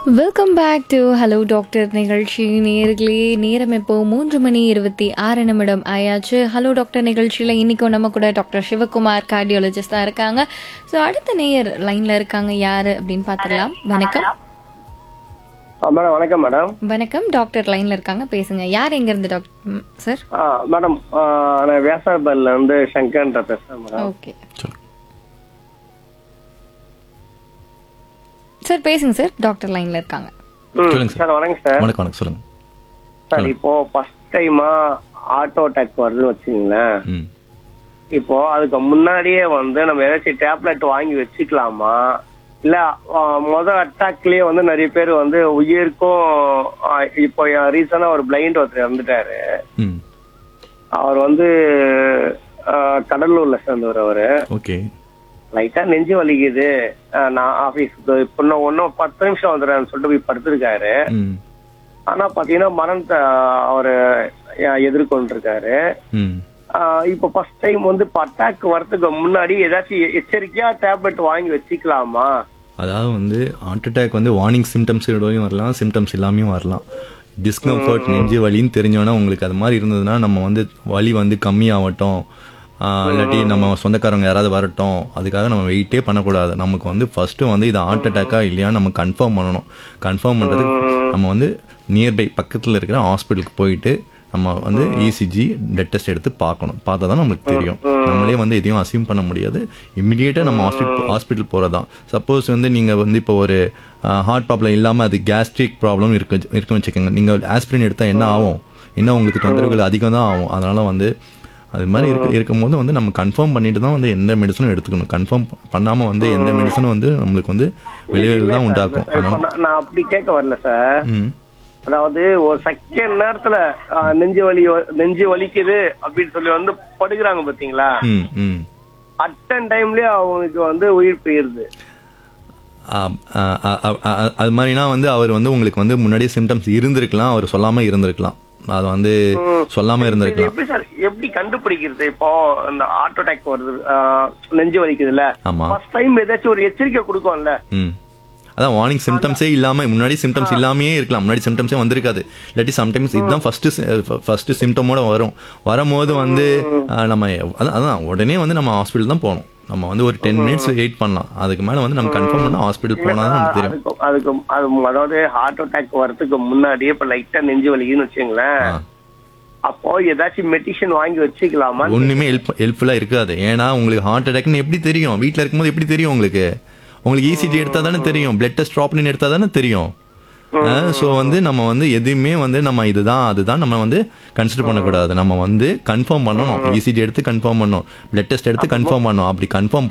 Welcome back to hello doctor நிகழ்ச்சி நேர்களே நேரம் இப்போ மூன்று மணி இருபத்தி ஆறு நிமிடம் ஆயாச்சு ஹலோ டாக்டர் நிகழ்ச்சியில் இன்னைக்கும் நம்ம கூட டாக்டர் சிவகுமார் கார்டியாலஜிஸ்ட் தான் இருக்காங்க ஸோ அடுத்த நேயர் லைன்ல இருக்காங்க யாரு அப்படின்னு பார்த்துடலாம் வணக்கம் ஆ, மேடம் வணக்கம் மேடம் வணக்கம் டாக்டர் லைன்ல இருக்காங்க பேசுங்க யார் எங்க இருந்து டாக்டர் சார் ஆ, மேடம் ஆ, நான் வேசார்பல்ல இருந்து சங்கர்ன்ற பேசுறேன் மேடம் ஓகே சார் பேசுங்க சார் டாக்டர் லைன்ல இருக்காங்க ம், சொல்லுங்க சார். சார் வணக்கம் சார் வணக்கம் வணக்கம் சொல்லுங்க சார் இப்போ ஃபர்ஸ்ட் டைமா ஆட்டோ அட்டாக் வருதுன்னு வச்சுங்களேன் ம் இப்போ அதுக்கு முன்னாடியே வந்து நம்ம ஏதாச்சும் டேப்லெட் வாங்கி வச்சுக்கலாமா இல்ல ஆ, முத அட்டாக்லயே வந்து நிறைய பேர் வந்து உயிருக்கும் ஆ, இப்போ ரீசனா ஒரு பிளைண்ட் ஒருத்தர் இறந்துட்டாரு ம் அவர் வந்து ஆ, கடலூர்ல சேர்ந்தவர் அவரு ஓகே லைட்டா நெஞ்சு வலிக்குது அஹ் நான் ஆபீஸ்க்கு இப்போ இன்னும் ஒன்னும் பத்து நிமிஷம் வந்துடுறேன்னு சொல்லிட்டு போய் படுத்திருக்காரு ம் ஆனா பாத்தீங்கன்னா மரணத்தை அவரு அஹ் எதிர்கொண்டிருக்காரு ம் அஹ் இப்போ ஃபர்ஸ்ட் டைம் வந்து இப்போ அட்டாக் வரதுக்கு முன்னாடி ஏதாச்சும் எ- எச்சரிக்கையா டேப்லெட் வாங்கி வச்சுக்கலாமா அதாவது வந்து ஹார்ட் அட்டாக் வந்து வார்னிங் சிம்டம்ஸ் வரலாம் சிம்டம்ஸ் இல்லாமையும் வரலாம் டிஸ்கம்ஃபர்ட் நெஞ்சு வலின்னு தெரிஞ்சோன்னா உங்களுக்கு அது மாதிரி இருந்ததுன்னா நம்ம வந்து வலி வந்து கம்மியாகட்டும் ஆஹ் இல்லாட்டி நம்ம சொந்தக்காரங்க யாராவது வரட்டும் அதுக்காக நம்ம வெயிட்டே பண்ணக்கூடாது நமக்கு வந்து ஃபர்ஸ்ட் வந்து இது ஹார்ட் அட்டாக்கா இல்லையா நம்ம கன்ஃபார்ம் பண்ணணும் கன்ஃபார்ம் பண்ணுறதுக்கு நம்ம வந்து நியர்பை பக்கத்தில் இருக்கிற ஹாஸ்பிட்டலுக்கு போயிட்டு நம்ம வந்து இசிஜி பிளட் டெஸ்ட் எடுத்து பார்க்கணும் பார்த்தா தான் நம்மளுக்கு தெரியும் நம்மளே வந்து எதையும் அசியூம் பண்ண முடியாது இமிடியேட்டாக நம்ம ஹாஸ்பிட்டல் ஹாஸ்பிட்டல் போகிறது தான் சப்போஸ் வந்து நீங்கள் வந்து இப்போ ஒரு ஹார்ட் ப்ராப்ளம் இல்லாமல் அது கேஸ்ட்ரிக் ப்ராப்ளம் இருக்கு இருக்குன்னு வச்சுக்கோங்க நீங்கள் ஆஸ்பிரின் எடுத்தால் என்ன ஆகும் இன்னும் உங்களுக்கு தொந்தரவுகள் அதிகம் தான் ஆகும் அதனால் வந்து அது மாதிரி இருக்க இருக்கும்போது வந்து நம்ம கன்ஃபார்ம் பண்ணிட்டு தான் வந்து எந்த மெடிசனும் எடுத்துக்கணும் கன்ஃபார்ம் பண்ணாமல் வந்து எந்த மெடிசனும் வந்து நம்மளுக்கு வந்து விளைவுகள் தான் உண்டாக்கும் இப்போ அதனால நான் நான் அப்படி கேட்க வரல சார் ம் அதாவது ஒரு செகண்ட் நேரத்துல அஹ், நெஞ்சு வலி வ- நெஞ்சு வலிக்குது அப்படின்னு சொல்லி வந்து படுக்கிறாங்க பாத்தீங்களா ம் ம் அட்டன் டைம்லயே அவங்களுக்கு வந்து உயிர் போயிருது ஆ, ஆ, ஆ, ஆ, ஆ, அது மாதிரினா வந்து அவர் வந்து உங்களுக்கு வந்து முன்னாடியே சிம்டம்ஸ் இருந்திருக்கலாம் அவர் சொல்லாம இருந்திருக்கலாம் அது வந்து சொல்லாம இது இருந்திருக்கலாம் எப்படி சார் எப்படி கண்டுபிடிக்கிறது இப்போ இந்த ஹார்ட் அட்டாக் வருது ஆஹ், நெஞ்சு வலிக்குதுல்ல ஆமா ஃபர்ஸ்ட் டைம் ஏதாச்சும் ஒரு எச்சரிக்கை கொடுக்கும்ல ம் அதான் வார்னிங் சிம்டம்ஸே இல்லாம முன்னாடி சிம்டம்ஸ் இல்லாமையே இருக்கலாம் முன்னாடி சிம்டம்ஸே வந்திருக்காது இல்லாட்டி சம்டைம்ஸ் இதுதான் ஃபர்ஸ்ட் ஃபர்ஸ்ட் சிம்டமோட வரும் வரும்போது வந்து ஆ, நம்ம அதான் அதான் உடனே வந்து நம்ம ஹாஸ்பிட்டல் தான் போகணும் நம்ம வந்து ஒரு டென் மினிட்ஸ் வெயிட் பண்ணலாம் அதுக்கு மேல வந்து நம்ம கன்ஃபார்ம் பண்ணா ஹாஸ்பிட்டல் போனா தான் நமக்கு தெரியும் அதுக்கு அதுக்கு அது அதாவது ஹார்ட் அட்டாக் வரதுக்கு முன்னாடியே இப்ப லைட்டா நெஞ்சு வலிக்குதுன்னு வச்சுங்களேன் ஆ. அப்போ ஏதாச்சும் மெடிசன் வாங்கி வச்சுக்கலாமா ஒண்ணுமே ஹெல்ப் ஹெல்ப்ஃபுல்லா இருக்காது ஏன்னா உங்களுக்கு ஹார்ட் அட்டாக்னு எப்படி தெரியும் வீட்ல இருக்கும்போது எப்படி தெரியும் உங்களுக்கு உங்களுக்கு இசிஜி எடுத்தா தானே தெரியும் பிளட் டெஸ்ட் ட்ராப்லின் எடுத்தா தானே தெரியும் ஸோ வந்து நம்ம வந்து எதுவுமே வந்து நம்ம இதுதான் அதுதான் நம்ம வந்து கன்சிடர் பண்ணக்கூடாது நம்ம வந்து கன்ஃபார்ம் பண்ணணும் இசிஜி எடுத்து கன்ஃபார்ம் பண்ணணும் பிளட் டெஸ்ட் எடுத்து கன்ஃபார்ம் பண்ணணும் அப்படி கன்ஃபார்ம்